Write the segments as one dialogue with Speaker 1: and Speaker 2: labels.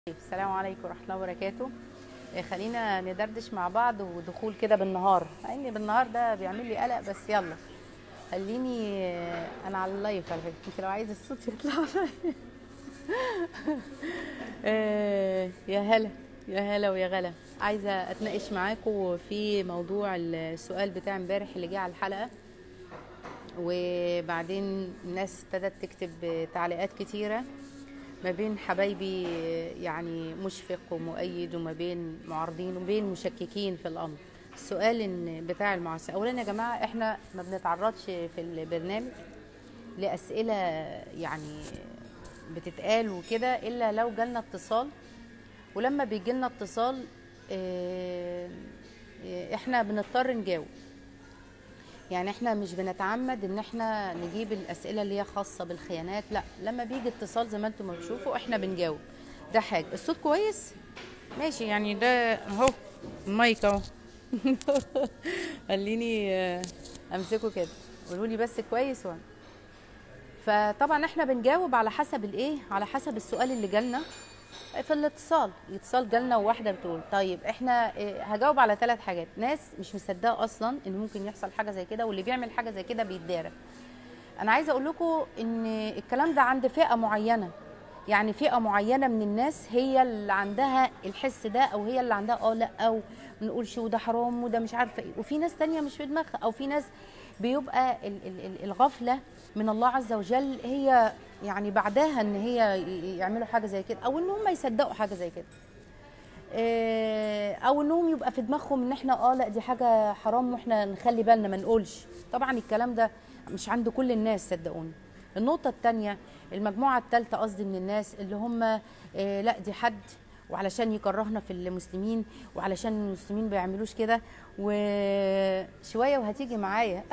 Speaker 1: السلام عليكم ورحمه الله وبركاته آه، خلينا ندردش مع بعض ودخول كده بالنهار مع ان بالنهار ده بيعمل لي قلق بس يلا خليني آه، انا على اللايف على فكره انت لو عايز الصوت يطلع آه، يا هلا يا هلا ويا غلا عايزه اتناقش معاكم في موضوع السؤال بتاع امبارح اللي جه على الحلقه وبعدين الناس ابتدت تكتب تعليقات كتيره ما بين حبايبي يعني مشفق ومؤيد وما بين معارضين وبين مشككين في الامر السؤال إن بتاع المعاصرة اولا يا جماعه احنا ما بنتعرضش في البرنامج لاسئله يعني بتتقال وكده الا لو جالنا اتصال ولما بيجي لنا اتصال آه، آه، احنا بنضطر نجاوب يعني احنا مش بنتعمد ان احنا نجيب الاسئله اللي هي خاصه بالخيانات لا لما بيجي اتصال زي ما انتم ما بتشوفوا احنا بنجاوب ده حاجه الصوت كويس ماشي يعني ده اهو المايك اهو خليني آه، امسكه كده قولوا لي بس كويس ولا فطبعا احنا بنجاوب على حسب الايه على حسب السؤال اللي جالنا في الاتصال الاتصال جالنا وواحده بتقول طيب احنا إيه، هجاوب على ثلاث حاجات ناس مش مصدقه اصلا ان ممكن يحصل حاجه زي كده واللي بيعمل حاجه زي كده بيتدارى انا عايزه اقول لكم ان الكلام ده عند فئه معينه يعني فئه معينه من الناس هي اللي عندها الحس ده او هي اللي عندها اه لا او ما نقولش وده حرام وده مش عارفه ايه وفي ناس تانية مش في دماغها او في ناس بيبقى ال- ال- ال- الغفله من الله عز وجل هي يعني بعدها ان هي ي- يعملوا حاجه زي كده او ان هم يصدقوا حاجه زي كده آه، او انهم يبقى في دماغهم ان احنا اه لا دي حاجه حرام واحنا نخلي بالنا ما نقولش طبعا الكلام ده مش عند كل الناس صدقوني النقطه الثانيه المجموعه الثالثه قصدي من الناس اللي هم آه، لا دي حد وعلشان يكرهنا في المسلمين وعلشان المسلمين ما بيعملوش كده وشويه وهتيجي معايا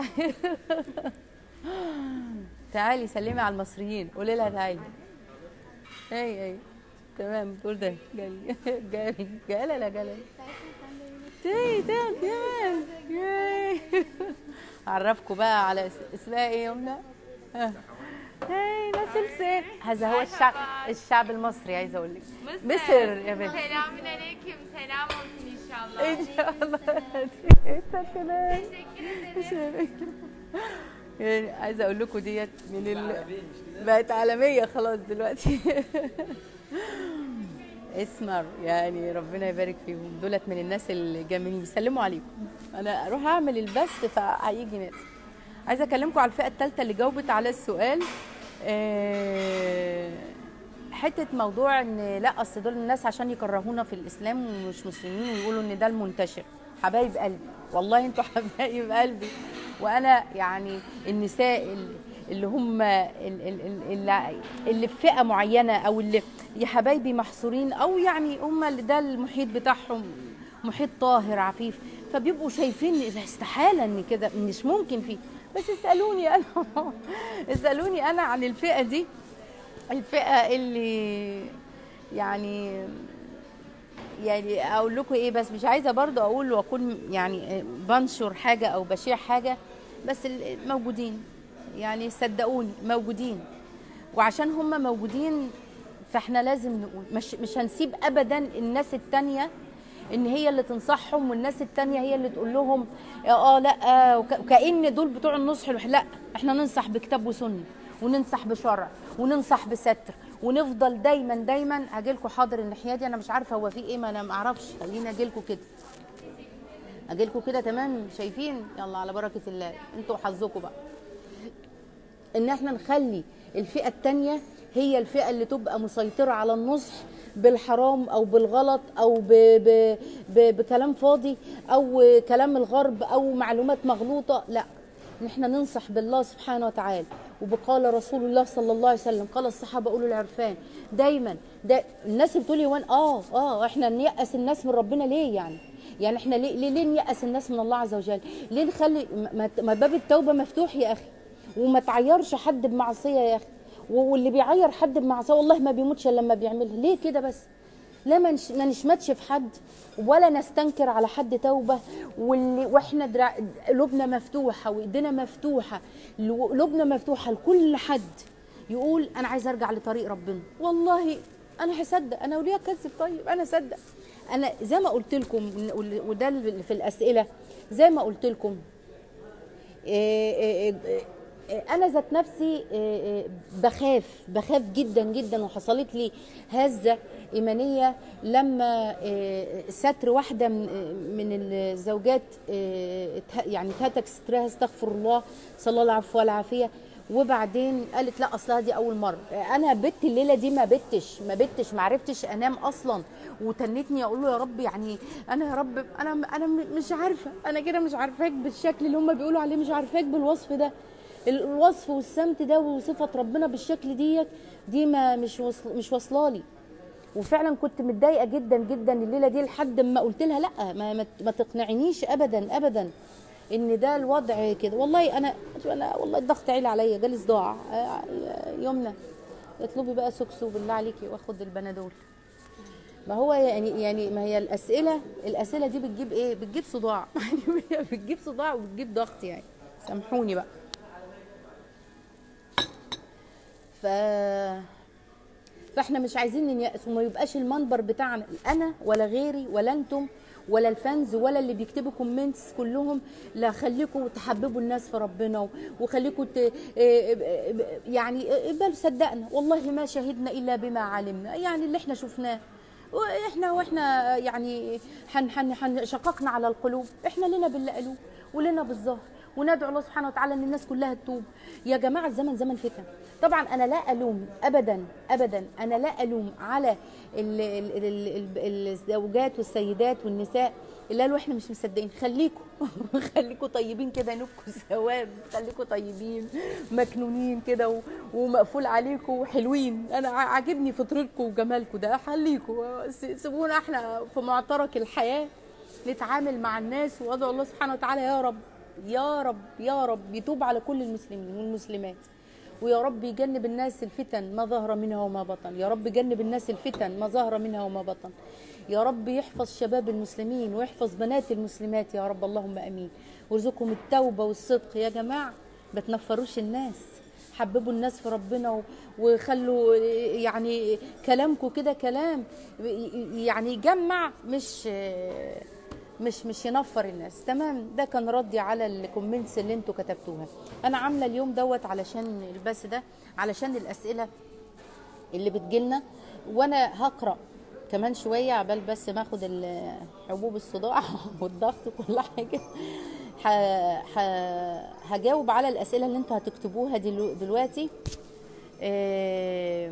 Speaker 1: تعالي سلمي على المصريين قولي لها تعالي اي اي تمام بتقول ده جالي جالي جالي لا جالي تي تي كمان ياي. اعرفكم بقى على اس- اسمها ايه يمنى ها. هاي ناس السين هذا هو الشعب الشعب المصري عايزه اقول لك مصر يا بنت
Speaker 2: Selamun aleyküm. Selam olsun inşallah.
Speaker 1: ان شاء الله انت كمان
Speaker 2: Teşekkür ederim.
Speaker 1: يعني عايزه اقول لكم ديت من ال... بقت عالميه خلاص دلوقتي اسمر يعني ربنا يبارك فيهم دولت من الناس الجميلين بيسلموا عليكم انا اروح اعمل البث فهيجي ناس عايزه اكلمكم على الفئه الثالثه اللي جاوبت على السؤال آه، حته موضوع ان لا اصل دول الناس عشان يكرهونا في الاسلام ومش مسلمين ويقولوا ان ده المنتشر حبايب قلبي والله انتوا حبايب قلبي وانا يعني النساء ال- اللي هم ال- ال- ال- اللي, اللي في فئه معينه او اللي يا حبايبي محصورين او يعني هم اللي ده المحيط بتاعهم محيط طاهر عفيف فبيبقوا شايفين استحاله ان كده مش ممكن فيه بس اسالوني انا اسالوني انا عن الفئه دي الفئه اللي يعني يعني اقول لكم ايه بس مش عايزه برضو اقول واكون يعني بنشر حاجه او بشيع حاجه بس ال- موجودين يعني صدقوني موجودين وعشان هم موجودين فاحنا لازم نقول مش مش هنسيب ابدا الناس التانية ان هي اللي تنصحهم والناس التانية هي اللي تقول لهم اه لا وك- وكأن دول بتوع النصح الوحيد لا احنا ننصح بكتاب وسنه وننصح بشرع وننصح بستر ونفضل دايما دايما هاجي لكم حاضر الناحيه دي انا مش عارفه هو في ايه ما انا ما اعرفش خليني اجي لكم كده اجي لكم كده تمام شايفين يلا على بركه الله انتوا وحظكم بقى ان احنا نخلي الفئه التانية هي الفئه اللي تبقى مسيطره على النصح بالحرام او بالغلط او ب ب ب بكلام فاضي او كلام الغرب او معلومات مغلوطه لا ان احنا ننصح بالله سبحانه وتعالى وبقال رسول الله صلى الله عليه وسلم قال الصحابه اولو العرفان دايما دا الناس اللي بتقول يوان اه اه احنا نيأس الناس من ربنا ليه يعني يعني احنا ليه ليه, ليه نيأس الناس من الله عز وجل ليه نخلي ما- ما باب التوبه مفتوح يا اخي وما تعيرش حد بمعصيه يا اخي واللي بيعير حد بمعصيه والله ما بيموتش الا لما بيعملها ليه كده بس لا ما نش- ما نشمتش في حد ولا نستنكر على حد توبه واللي واحنا درا- قلوبنا مفتوحه وايدينا مفتوحه قلوبنا مفتوحه لكل حد يقول انا عايز ارجع لطريق ربنا والله انا هصدق انا وليه اكذب طيب انا اصدق انا زي ما قلت لكم وده اللي في الاسئله زي ما قلت لكم إيه إيه إيه انا ذات نفسي بخاف بخاف جدا جدا وحصلت لي هزه ايمانيه لما ستر واحده من الزوجات يعني اتهتك سترها استغفر الله صلى الله العفو والعافيه وبعدين قالت لا اصلها دي اول مره انا بت الليله دي ما بتش ما بتش ما عرفتش انام اصلا وتنتني اقول له يا رب يعني انا يا رب انا انا مش عارفه انا كده مش عارفاك بالشكل اللي هم بيقولوا عليه مش عارفاك بالوصف ده الوصف والسمت ده وصفه ربنا بالشكل ديت دي ما مش وصل مش واصله لي وفعلا كنت متضايقه جدا جدا الليله دي لحد ما قلت لها لا ما, ما تقنعنيش ابدا ابدا ان ده الوضع كده والله انا انا والله الضغط عالي عليا جالي صداع يومنا اطلبي بقى سكسو بالله عليكي واخد البنادول ما هو يعني يعني ما هي الاسئله الاسئله دي بتجيب ايه بتجيب صداع بتجيب صداع وبتجيب ضغط يعني سامحوني بقى ف فاحنا مش عايزين نيأس وما يبقاش المنبر بتاعنا انا ولا غيري ولا انتم ولا الفانز ولا اللي بيكتبوا كومنتس كلهم لا خليكم تحببوا الناس في ربنا وخليكم ت... يعني بل صدقنا والله ما شهدنا الا بما علمنا يعني اللي احنا شفناه واحنا واحنا يعني حن حن حن شققنا على القلوب احنا لنا باللي قالوه ولنا بالظهر وندعو الله سبحانه وتعالى ان الناس كلها تتوب يا جماعه الزمن زمن فتن طبعا انا لا الوم ابدا ابدا انا لا الوم على ال ال ال الزوجات والسيدات والنساء اللي قالوا احنا مش مصدقين خليكم خليكم طيبين كده نبكوا ثواب خليكم طيبين مكنونين كده ومقفول عليكم وحلوين انا عاجبني فطرتكم وجمالكم ده خليكم سيبونا احنا في معترك الحياه نتعامل مع الناس وادعو الله سبحانه وتعالى يا رب يا رب يا رب يتوب على كل المسلمين والمسلمات ويا رب يجنب الناس الفتن ما ظهر منها وما بطن يا رب يجنب الناس الفتن ما ظهر منها وما بطن يا رب يحفظ شباب المسلمين ويحفظ بنات المسلمات يا رب اللهم امين وارزقهم التوبه والصدق يا جماعه ما تنفروش الناس حببوا الناس في ربنا وخلوا يعني كلامكم كده كلام يعني يجمع مش مش مش ينفر الناس تمام ده كان ردي على الكومنتس اللي انتوا كتبتوها انا عامله اليوم دوت علشان البث ده علشان الاسئله اللي بتجيلنا وانا هقرا كمان شويه عبال بس ما اخد حبوب الصداع والضغط وكل حاجه ح... ح... هجاوب على الاسئله اللي انتوا هتكتبوها دلو... دلوقتي إيه...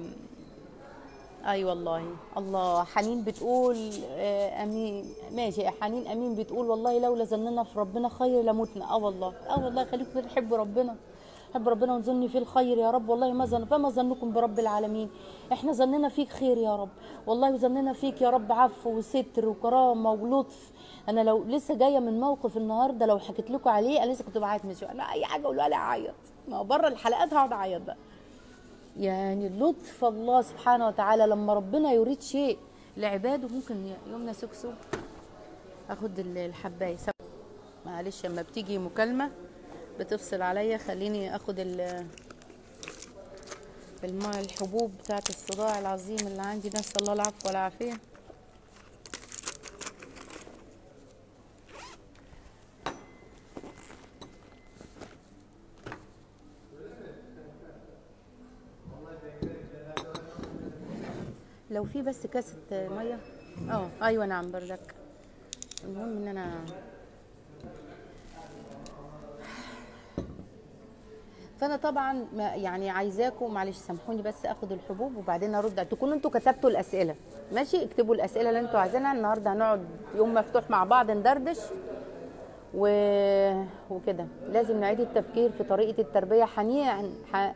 Speaker 1: اي والله الله حنين بتقول آه امين ماشي يا حنين امين بتقول والله لولا ظننا في ربنا خير لمتنا اه والله اه والله خليكم تحبوا ربنا حب ربنا ونظن فيه الخير يا رب والله ما ظن فما ظنكم برب العالمين احنا ظننا فيك خير يا رب والله ظننا فيك يا رب عفو وستر وكرامه ولطف انا لو لسه جايه من موقف النهارده لو حكيت لكم عليه انا لسه كنت بعيط من شويه انا اي حاجه اقولها لي اعيط ما بره الحلقات هقعد اعيط بقى يعني لطف الله سبحانه وتعالى لما ربنا يريد شيء لعباده ممكن يومنا سكسو اخد الحبايه معلش لما بتيجي مكالمه بتفصل عليا خليني اخد ال الماء الحبوب بتاعت الصداع العظيم اللي عندي نسال الله العفو والعافيه لو في بس كاسه ميه اه ايوه نعم بردك المهم ان انا فانا طبعا يعني عايزاكم معلش سامحوني بس اخد الحبوب وبعدين ارد تكونوا انتوا كتبتوا الاسئله ماشي اكتبوا الاسئله اللي انتوا عايزينها النهارده هنقعد يوم مفتوح مع بعض ندردش و... وكده لازم نعيد التفكير في طريقه التربيه حنين ح...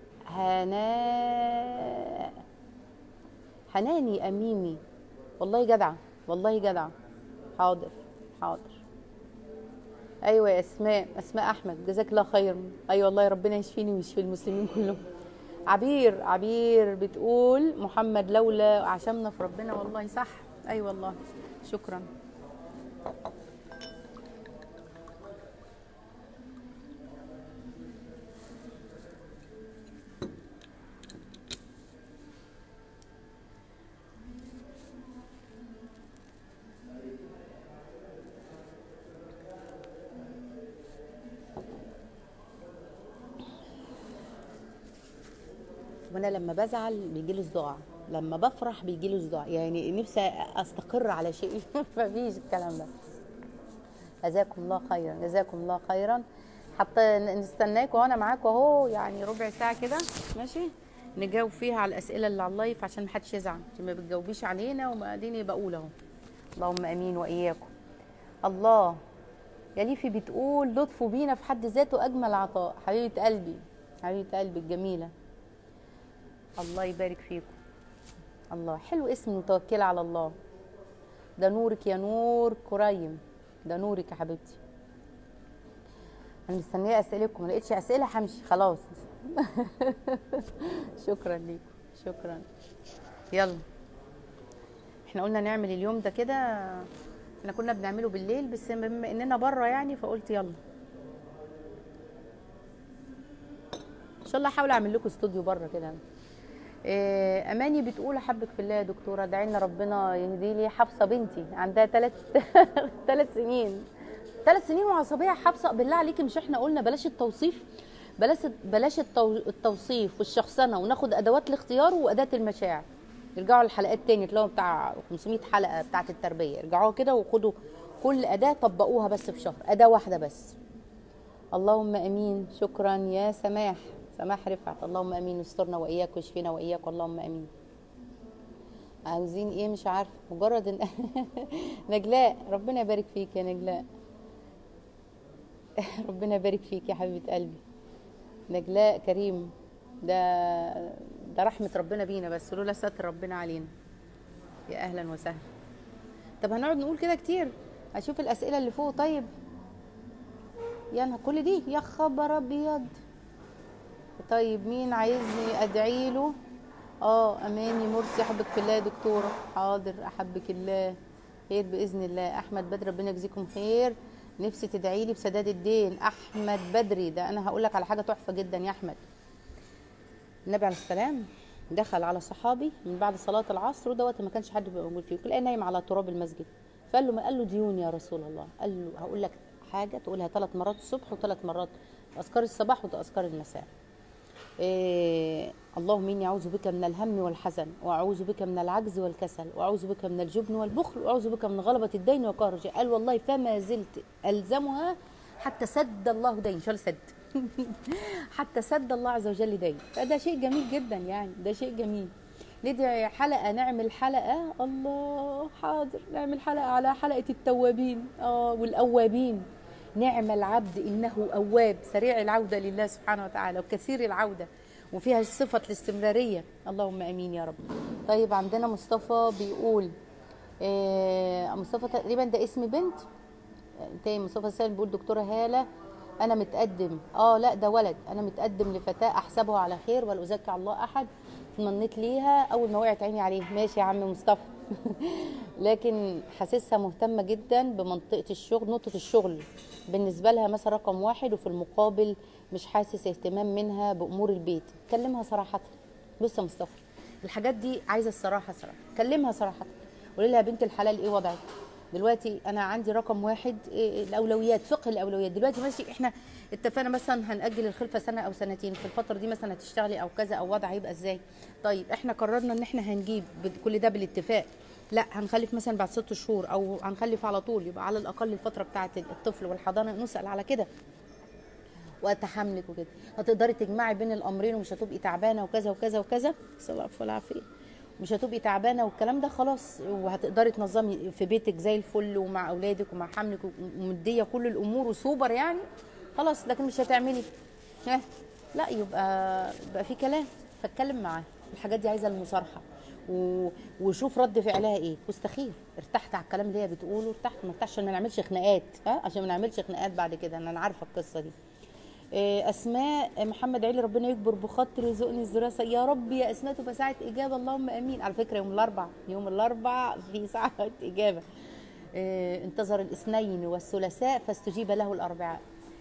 Speaker 1: هنا حناني اميمي والله جدعه والله جدعه حاضر حاضر ايوه يا اسماء اسماء احمد جزاك الله خير ايوه والله ربنا يشفيني ويشفي المسلمين كلهم عبير عبير بتقول محمد لولا عشمنا في ربنا والله صح اي أيوة والله شكرا وانا لما بزعل بيجي لي صداع لما بفرح بيجي لي صداع يعني نفسي استقر على شيء مفيش الكلام ده جزاكم الله خيرا جزاكم الله خيرا حتى نستناكم وانا معاكم اهو يعني ربع ساعه كده ماشي نجاوب فيها على الاسئله اللي على اللايف عشان ما حدش يزعل عشان ما بتجاوبيش علينا وبعدين بقول اهو اللهم امين واياكم الله يا ليفي بتقول لطف بينا في حد ذاته اجمل عطاء حبيبه قلبي حبيبه قلبي الجميله الله يبارك فيكم الله حلو اسم متوكله على الله ده نورك يا نور كريم ده نورك يا حبيبتي انا مستنيه اسئلتكم ما لقيتش اسئله همشي خلاص شكرا ليكم شكرا يلا احنا قلنا نعمل اليوم ده كده احنا كنا بنعمله بالليل بس بما اننا بره يعني فقلت يلا ان شاء الله احاول اعمل لكم استوديو بره كده إيه، اماني بتقول احبك في الله يا دكتوره ادعي لنا ربنا يهدي لي حفصه بنتي عندها ثلاث ثلاث سنين ثلاث سنين وعصبيه حفصه بالله عليكي مش احنا قلنا بلاش التوصيف بلاش بلاش التو- التوصيف والشخصنه وناخد ادوات الاختيار واداه المشاعر ارجعوا الحلقات تاني تلاقوا بتاع 500 حلقه بتاعه التربيه ارجعوها كده وخدوا كل اداه طبقوها بس في شهر اداه واحده بس اللهم امين شكرا يا سماح سماح رفعت اللهم امين استرنا واياك واشفينا واياك اللهم امين عاوزين ايه مش عارفه مجرد ان نجلاء ربنا يبارك فيك يا نجلاء ربنا يبارك فيك يا حبيبه قلبي نجلاء كريم ده ده رحمه ربنا بينا بس لولا ستر ربنا علينا يا اهلا وسهلا طب هنقعد نقول كده كتير اشوف الاسئله اللي فوق طيب يا نهار كل دي يا خبر ابيض طيب مين عايزني ادعي له اه اماني مرسي احبك في الله يا دكتوره حاضر احبك الله خير باذن الله احمد بدر ربنا يجزيكم خير نفسي تدعي لي بسداد الدين احمد بدري ده انا هقول لك على حاجه تحفه جدا يا احمد النبي عليه السلام دخل على صحابي من بعد صلاه العصر وده وقت ما كانش حد بيبقى موجود فيه كل نايم على تراب المسجد فقال له ما قال له ديون يا رسول الله قال له هقول لك حاجه تقولها ثلاث مرات الصبح وثلاث مرات اذكار الصباح واذكار المساء إيه اللهم اني اعوذ بك من الهم والحزن واعوذ بك من العجز والكسل واعوذ بك من الجبن والبخل واعوذ بك من غلبه الدين وقهر الرجال قال والله فما زلت الزمها حتى سد الله دين شو سد حتى سد الله عز وجل دين فده شيء جميل جدا يعني ده شيء جميل ندعي حلقه نعمل حلقه الله حاضر نعمل حلقه على حلقه التوابين اه والاوابين نعم العبد انه اواب سريع العوده لله سبحانه وتعالى وكثير العوده وفيها صفه الاستمراريه اللهم امين يا رب طيب عندنا مصطفى بيقول آه مصطفى تقريبا ده اسم بنت تاني مصطفى سالم بيقول دكتوره هاله انا متقدم اه لا ده ولد انا متقدم لفتاه احسبه على خير ولا ازكي على الله احد تمنيت ليها اول ما وقعت عيني عليه ماشي يا عم مصطفى لكن حاسسها مهتمه جدا بمنطقه الشغل نقطه الشغل بالنسبه لها مثلا رقم واحد وفي المقابل مش حاسس اهتمام منها بامور البيت كلمها صراحه بص يا مصطفى الحاجات دي عايزه الصراحه صراحه كلمها صراحه قولي لها يا بنت الحلال ايه وضعك دلوقتي انا عندي رقم واحد إيه الاولويات فقه الاولويات دلوقتي ماشي احنا اتفقنا مثلا هنأجل الخلفه سنه او سنتين في الفتره دي مثلا هتشتغلي او كذا او وضع هيبقى ازاي طيب احنا قررنا ان احنا هنجيب كل ده بالاتفاق لا هنخلف مثلا بعد ست شهور او هنخلف على طول يبقى على الاقل الفتره بتاعه الطفل والحضانه نسال على كده وقت حملك وكده هتقدري تجمعي بين الامرين ومش هتبقي تعبانه وكذا وكذا وكذا صلى الله والعافيه مش هتبقي تعبانه والكلام ده خلاص وهتقدري تنظمي في بيتك زي الفل ومع اولادك ومع حملك ومديه كل الامور وسوبر يعني خلاص لكن مش هتعملي ها لا يبقى يبقى في كلام فاتكلم معاه الحاجات دي عايزه المصارحه و... وشوف رد فعلها ايه واستخير ارتحت على الكلام اللي هي بتقوله ارتحت ما ارتحش عشان ما نعملش خناقات ها عشان ما نعملش خناقات بعد كده انا عارفه القصه دي اسماء محمد علي ربنا يكبر بخاطر يرزقني الدراسه يا رب يا اسماء تبقى ساعه اجابه اللهم امين على فكره يوم الاربع يوم الاربع في ساعه اجابه انتظر الاثنين والثلاثاء فاستجيب له الاربعاء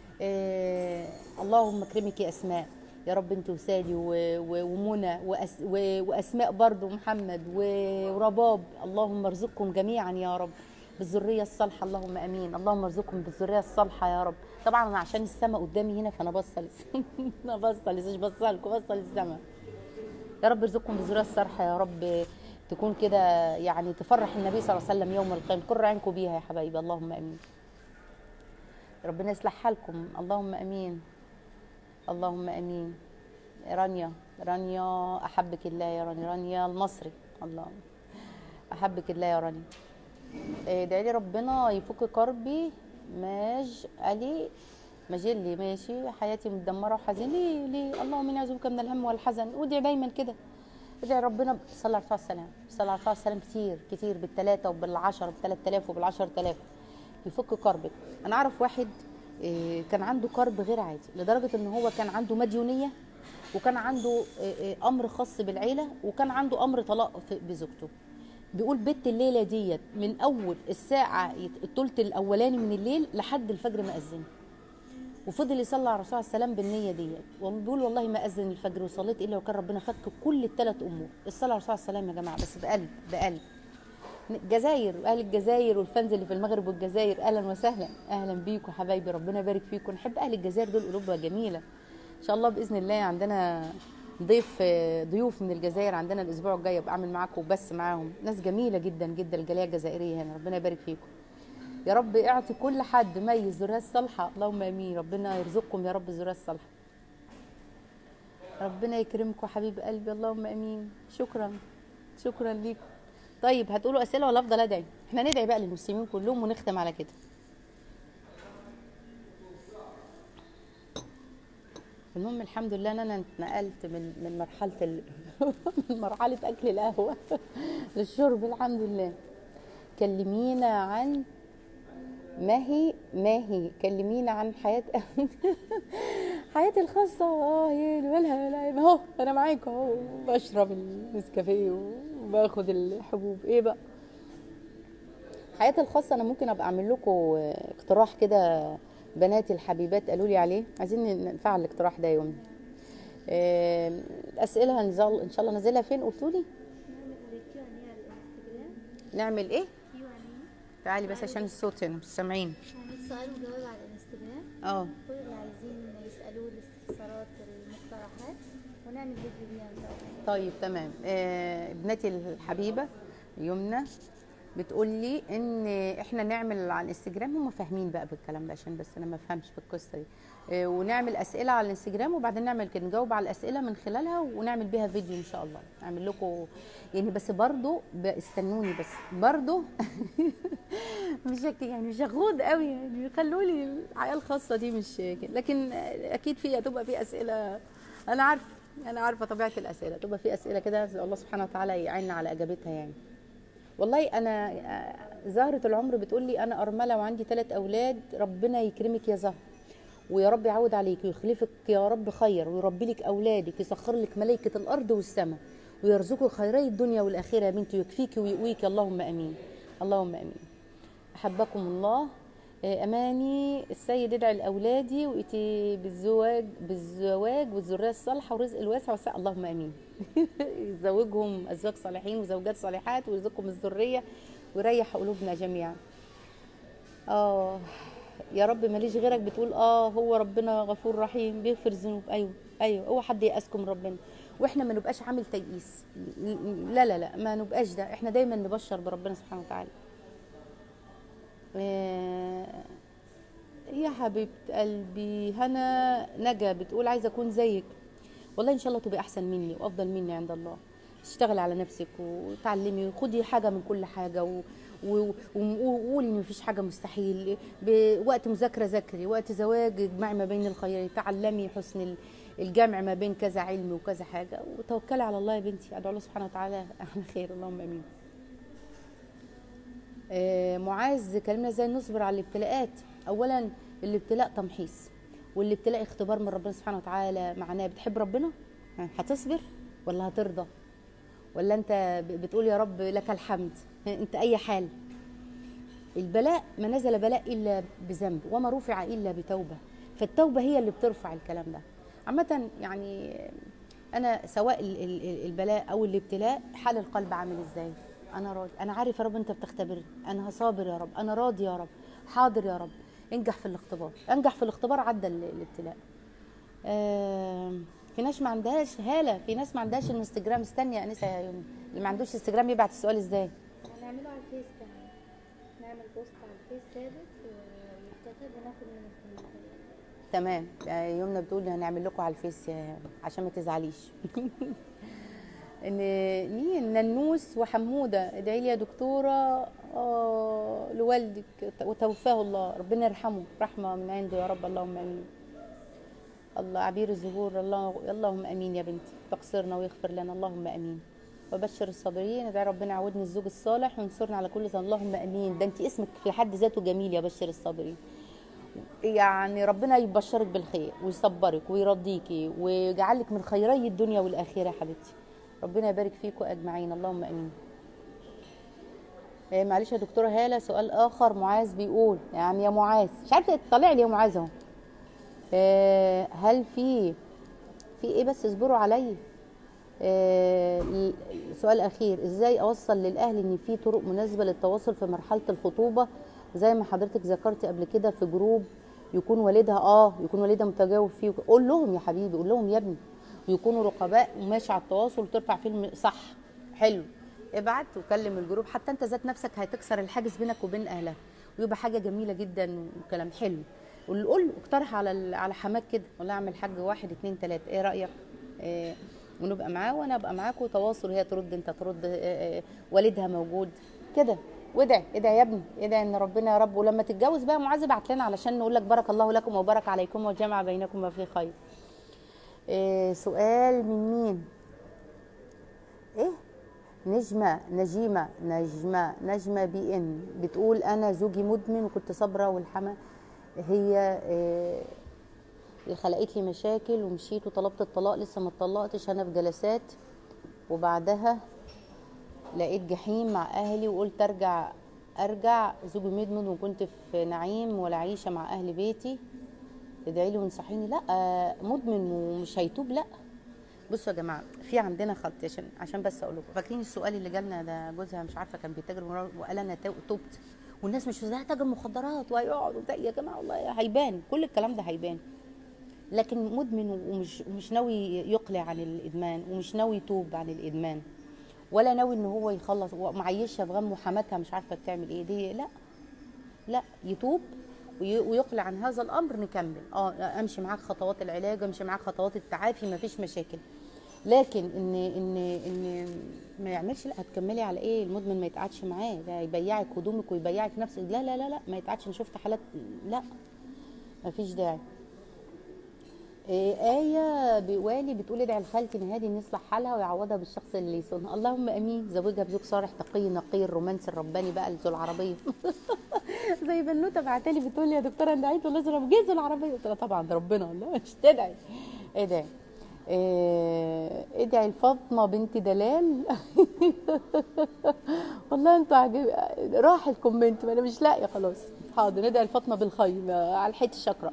Speaker 1: اللهم اكرمك يا اسماء يا رب انت وسالي ومنى وأس واسماء برضو محمد ورباب اللهم ارزقكم جميعا يا رب بالذريه الصالحه اللهم امين اللهم ارزقكم بالذريه الصالحه يا رب طبعا انا عشان السماء قدامي هنا فانا باصه انا باصه مش باصه لكم باصه للسماء يا رب ارزقكم بذريه الصالحه يا رب تكون كده يعني تفرح النبي صلى الله عليه وسلم يوم القيامه قر عينكم بيها يا حبايبي اللهم امين ربنا يصلح حالكم اللهم امين اللهم امين رانيا رانيا احبك الله يا رانيا رانيا المصري الله احبك الله يا رانيا ادعي لي ربنا يفك كربي ماج علي ماجلي ماشي حياتي متدمره وحزين ليه ليه اللهم اني اعوذ بك من الهم والحزن وادعي دايما كده ادعي ربنا صلى الله عليه وسلم صلى الله عليه وسلم كتير كتير بالثلاثه وبالعشره بالثلاث آلاف وبالعشر آلاف يفك كربك انا اعرف واحد إيه، كان عنده كرب غير عادي لدرجه ان هو كان عنده مديونيه وكان عنده إيه، إيه، امر خاص بالعيله وكان عنده امر طلاق في- بزوجته بيقول بيت الليله ديت من اول الساعه الثلث الاولاني من الليل لحد الفجر ما اذن وفضل يصلي على الرسول عليه السلام بالنيه ديت وبيقول والله ما اذن الفجر وصليت الا وكان ربنا فك كل الثلاث امور الصلاه على الرسول عليه السلام يا جماعه بس بقلب بقلب جزاير واهل الجزائر والفانز اللي في المغرب والجزائر اهلا وسهلا اهلا بيكم حبايبي ربنا يبارك فيكم نحب اهل الجزائر دول قلوبها جميله ان شاء الله باذن الله عندنا ضيف ضيوف من الجزائر عندنا الاسبوع الجاي بعمل معاكم بس معاهم ناس جميله جدا جدا الجاليه الجزائريه هنا ربنا يبارك فيكم يا رب اعطي كل حد ميز ذريه الصالحه اللهم امين ربنا يرزقكم يا رب الذريه الصالحه ربنا يكرمكم حبيب قلبي اللهم امين شكرا شكرا ليكم طيب هتقولوا اسئله ولا افضل ادعي احنا ندعي بقى للمسلمين كلهم ونختم على كده المهم الحمد لله ان انا اتنقلت من من مرحله ال... من مرحله اكل القهوه للشرب الحمد لله كلمينا عن ماهي ماهي كلمينا عن حياة حياتي الخاصة اه يا مالها لا اهو انا معاكم اهو بشرب النسكافيه وباخد الحبوب ايه بقى حياتي الخاصة انا ممكن ابقى اعمل لكم اقتراح كده بناتي الحبيبات قالوا لي عليه عايزين نفعل الاقتراح ده يوم آه، اسئله هنزل ان شاء الله نازلها فين قلتوا لي نعمل ايه تعالي بس عشان الصوت هنا مش سامعين
Speaker 3: يعني سؤال وجواب على الانستجرام
Speaker 1: اه
Speaker 3: كل اللي عايزين يسألوه الاستفسارات المقترحات ونعمل فيديو بيها ان شاء الله
Speaker 1: طيب تمام آه ابنتي الحبيبه يمنى بتقول لي ان احنا نعمل على الانستجرام هم فاهمين بقى بالكلام ده عشان بس انا ما افهمش في القصه دي آه ونعمل اسئله على الانستجرام وبعدين نعمل كده نجاوب على الاسئله من خلالها ونعمل بيها فيديو ان شاء الله اعمل لكم يعني بس برضو ب- استنوني بس برضو مش هك- يعني مش هخوض قوي يعني خلوا لي الحياه الخاصه دي مش كده لكن اكيد في هتبقى في اسئله انا عارفه انا عارفه طبيعه الاسئله تبقى في اسئله كده الله سبحانه وتعالى يعيننا على اجابتها يعني والله انا آه، زهره العمر بتقول لي انا ارمله وعندي ثلاث اولاد ربنا يكرمك يا زهره ويا رب يعود عليك ويخلفك يا رب خير ويربي لك اولادك يسخر لك ملائكه الارض والسماء ويرزقك خيري الدنيا والاخره يا بنتي ويكفيك ويقويك اللهم امين اللهم امين احبكم الله آه، اماني السيد ادعي لاولادي واتي بالزواج بالزواج والذريه الصالحه والرزق الواسع والسعه اللهم امين يزوجهم ازواج صالحين وزوجات صالحات ويرزقهم الذريه ويريح قلوبنا جميعا اه يا رب ماليش غيرك بتقول اه هو ربنا غفور رحيم بيغفر الذنوب ايوه ايوه هو حد يأسكم من ربنا واحنا ما نبقاش عامل تيئيس لا لا لا ما نبقاش ده احنا دايما نبشر بربنا سبحانه وتعالى آه، يا حبيبة قلبي هنا نجا بتقول عايزة أكون زيك والله إن شاء الله تبقى أحسن مني وأفضل مني عند الله اشتغلي على نفسك وتعلمي وخدي حاجة من كل حاجة و... و- وقولي ان مفيش حاجه مستحيل بوقت مذاكره ذاكري وقت زواج اجمعي ما بين الخيرين تعلمي حسن ال- الجمع ما بين كذا علم وكذا حاجه وتوكلي على الله يا بنتي ادعو الله سبحانه وتعالى على خير اللهم امين آه، معاذ كلمنا ازاي نصبر على الابتلاءات اولا الابتلاء تمحيص والابتلاء اختبار من ربنا سبحانه وتعالى معناه بتحب ربنا يعني هتصبر ولا هترضى ولا انت ب- بتقول يا رب لك الحمد انت اي حال البلاء ما نزل بلاء الا بذنب وما رفع الا بتوبه فالتوبه هي اللي بترفع الكلام ده عامه يعني انا سواء ال- ال- البلاء او الابتلاء حال القلب عامل ازاي انا راضي انا عارف يا رب انت بتختبرني انا هصابر يا رب انا راضي يا رب حاضر يا رب انجح في الاختبار انجح في الاختبار عدى ال- الابتلاء آم، في ناس ما عندهاش هاله في ناس ما عندهاش انستجرام استني يا انسه يا يوني اللي ما عندوش انستجرام يبعت السؤال ازاي
Speaker 3: هنعمله على الفيس كمان نعمل بوست على الفيس ثابت ويتكتب وناخد منه الكومنتات
Speaker 1: تمام آه، يمنى بتقول هنعمل لكم على الفيس آه، عشان ما تزعليش ان مين ننوس وحموده ادعي لي يا دكتوره آه لوالدك وتوفاه الله ربنا يرحمه رحمه من عنده يا رب اللهم امين الله عبير الزهور الله اللهم امين يا بنتي تقصرنا ويغفر لنا اللهم امين وبشر الصابرين ادعي ربنا يعودني الزوج الصالح وانصرنا على كل ذنب اللهم امين ده انت اسمك في حد ذاته جميل يا بشر الصابرين يعني ربنا يبشرك بالخير ويصبرك ويرضيكي ويجعلك من خيري الدنيا والاخره يا حبيبتي ربنا يبارك فيكم اجمعين اللهم امين إيه معلش يا دكتوره هاله سؤال اخر معاذ بيقول يعني يا معاذ مش عارفه طالع لي يا معاذ اهو إيه هل في في ايه بس اصبروا عليا إيه سؤال اخير ازاي اوصل للاهل ان في طرق مناسبه للتواصل في مرحله الخطوبه زي ما حضرتك ذكرتي قبل كده في جروب يكون والدها اه يكون والدها متجاوب فيه قول لهم يا حبيبي قول لهم يا ابني ويكونوا رقباء وماشي على التواصل وترفع فيلم صح حلو ابعت وكلم الجروب حتى انت ذات نفسك هتكسر الحاجز بينك وبين اهلها ويبقى حاجه جميله جدا وكلام حلو قول قول اقترح على ال- على حماك كده والله اعمل حاج واحد اتنين تلاته ايه رايك إيه ونبقى معاه وانا ابقى معاكم تواصل هي ترد انت ترد إيه إيه والدها موجود كده وادعي ادعي يا ابني ادعي ان ربنا يا رب ولما تتجوز بقى معاذ ابعت لنا علشان نقول لك بارك الله لكم وبارك عليكم وجمع بينكم في خير إيه سؤال من مين ايه نجمة نجيمة نجمة نجمة بي ان بتقول انا زوجي مدمن وكنت صابرة والحما هي إيه اللي خلقت لي مشاكل ومشيت وطلبت الطلاق لسه ما اتطلقتش انا في جلسات وبعدها لقيت جحيم مع اهلي وقلت ارجع ارجع زوجي مدمن وكنت في نعيم ولا عيشه مع اهل بيتي ادعي لي وانصحيني لا آه، مدمن ومش هيتوب لا بصوا يا جماعه في عندنا خط عشان عشان بس اقول لكم فاكرين السؤال اللي جالنا ده جوزها مش عارفه كان بيتاجر مرة وقال انا تو- تبت والناس مش ده تاجر مخدرات وهيقعد وبتاع. يا جماعه والله هيبان كل الكلام ده هيبان لكن مدمن ومش مش ناوي يقلع عن الادمان ومش ناوي يتوب عن الادمان ولا ناوي ان هو يخلص ومعيشها في غم وحماتها مش عارفه بتعمل ايه دي لا لا يتوب وي- ويقلع عن هذا الامر نكمل اه امشي معاك خطوات العلاج امشي معاك خطوات التعافي مفيش مشاكل لكن ان ان ان ما يعملش لا هتكملي على ايه المدمن ما يتقعدش معاه ده يبيعك هدومك ويبيعك نفسك لا لا لا لا ما يتقعدش انا شفت حالات لا مفيش داعي إيه آية بوالي بتقول ادعي لخالتي نهادي ان يصلح حالها ويعوضها بالشخص اللي يصونها اللهم امين زوجها بزوج صالح تقي نقي الرومانسي الرباني بقى ذو العربيه زي بنوته بعتلي بتقول لي يا دكتوره انا دعيت ولا ذو جه ذو العربيه قلت لها طبعا ده ربنا والله مش تدعي ادعي إيه ادعي لفاطمه بنت دلال والله انتوا عجب راح الكومنت ما انا مش لاقيه خلاص حاضر ندعي لفاطمه بالخير على الحيط الشكرا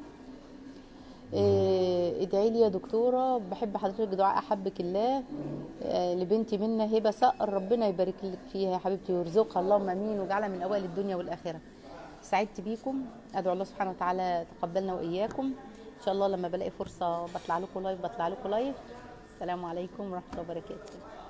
Speaker 1: إيه، ادعي لي يا دكتوره بحب حضرتك دعاء احبك الله آه، لبنتي منى هبه صقر ربنا يبارك لك فيها يا حبيبتي ويرزقها اللهم امين واجعلها من اوائل الدنيا والاخره سعدت بيكم ادعو الله سبحانه وتعالى تقبلنا واياكم ان شاء الله لما بلاقي فرصه بطلع لكم لايف بطلع لكم لايف السلام عليكم ورحمه الله وبركاته